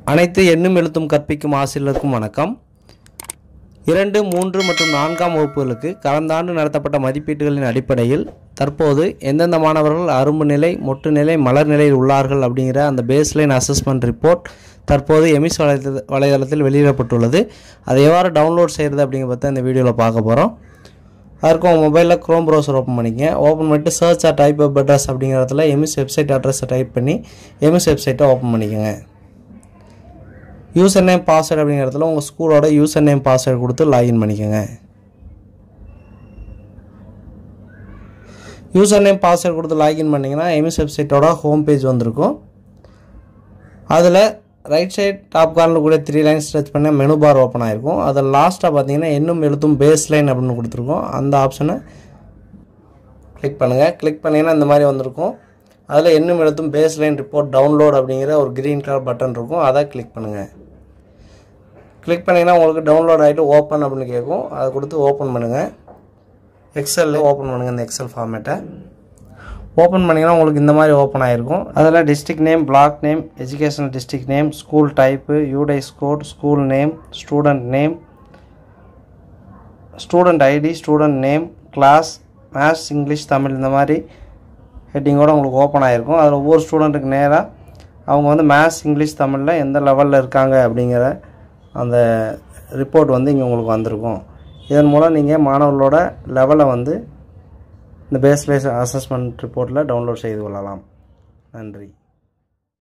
அனைத்து எண்ணும் எழுத்தும் கற்பிக்கும் ஆசிரியருக்கும் வணக்கம் இரண்டு மூன்று மற்றும் நான்காம் வகுப்புகளுக்கு கடந்த ஆண்டு நடத்தப்பட்ட மதிப்பீடுகளின் அடிப்படையில் தற்போது எந்தெந்த மாணவர்கள் அரும்பு நிலை மொட்டு நிலை மலர் நிலையில் உள்ளார்கள் அப்படிங்கிற அந்த பேஸ்லைன் அசஸ்மெண்ட் ரிப்போர்ட் தற்போது எமிஸ் வலைதள வலைதளத்தில் வெளியிடப்பட்டுள்ளது அதை எவ்வாறு டவுன்லோட் செய்கிறது அப்படிங்கிற பற்றி இந்த வீடியோவில் பார்க்க போகிறோம் அதற்கு உங்கள் மொபைலில் க்ரோம் ப்ரௌசர் ஓப்பன் பண்ணிக்கங்க ஓப்பன் பண்ணிட்டு search or type of address அப்படிங்கிற இடத்துல எமிஸ் வெப்சைட் அட்ரஸை டைப் பண்ணி எமிஸ் வெப்சைட்டை ஓப்பன் பண்ணிக்கோங்க யூசர் நேம் பாஸ்வேர்டு அப்படிங்கிற இடத்துல உங்கள் ஸ்கூலோட யூசர் நேம் பாஸ்வேர்டு கொடுத்து லாகின் பண்ணிக்கோங்க யூசர் நேம் பாஸ்வேர்டு கொடுத்து லாகின் பண்ணிங்கன்னா எமிஸ் வெப்சைட்டோட ஹோம் பேஜ் வந்திருக்கும் அதில் ரைட் சைட் டாப் கார்னில் கூட த்ரீ லைன்ஸ் டச் பண்ண மெனு பார் ஓப்பன் ஆகிருக்கும் அதில் லாஸ்ட்டாக பார்த்தீங்கன்னா இன்னும் எழுத்தும் பேஸ் லைன் அப்படின்னு கொடுத்துருக்கோம் அந்த ஆப்ஷனை கிளிக் பண்ணுங்கள் கிளிக் பண்ணிங்கன்னா இந்த மாதிரி வந்திருக்கும் அதில் இன்னும் எழுத்தும் பேஸ் லைன் ரிப்போர்ட் டவுன்லோட் அப்படிங்கிற ஒரு க்ரீன் கலர் பட்டன் இருக்கும் அதை கிளிக் பண்ணுங்கள் கிளிக் பண்ணிங்கன்னா உங்களுக்கு டவுன்லோட் ஆகிட்டு ஓப்பன் அப்படின்னு கேட்கும் அதை கொடுத்து ஓப்பன் பண்ணுங்கள் எக்ஸலில் ஓப்பன் பண்ணுங்கள் இந்த எக்ஸல் ஃபார்மேட்டை ஓப்பன் பண்ணிங்கன்னா உங்களுக்கு இந்த மாதிரி ஓப்பன் ஆகிருக்கும் அதில் district name block name educational district name school type UDISE code school name student name student ID student name class maths English Tamil இந்த மாதிரி ஹெட்டிங்கோடு உங்களுக்கு ஓப்பன் ஆகிருக்கும் அதில் ஒவ்வொரு ஸ்டூடெண்ட்டுக்கு நேராக அவங்க வந்து மேத்ஸ் இங்கிலீஷ் தமிழில் எந்த லெவலில் இருக்காங்க அப்படிங்கிற அந்த ரிப்போர்ட் வந்து இங்கே உங்களுக்கு வந்திருக்கும் இதன் மூலம் நீங்கள் மாணவர்களோட லெவலை வந்து இந்த பேஸ்லைஸ் அசஸ்மெண்ட் ரிப்போர்ட்டில் டவுன்லோட் செய்து கொள்ளலாம் நன்றி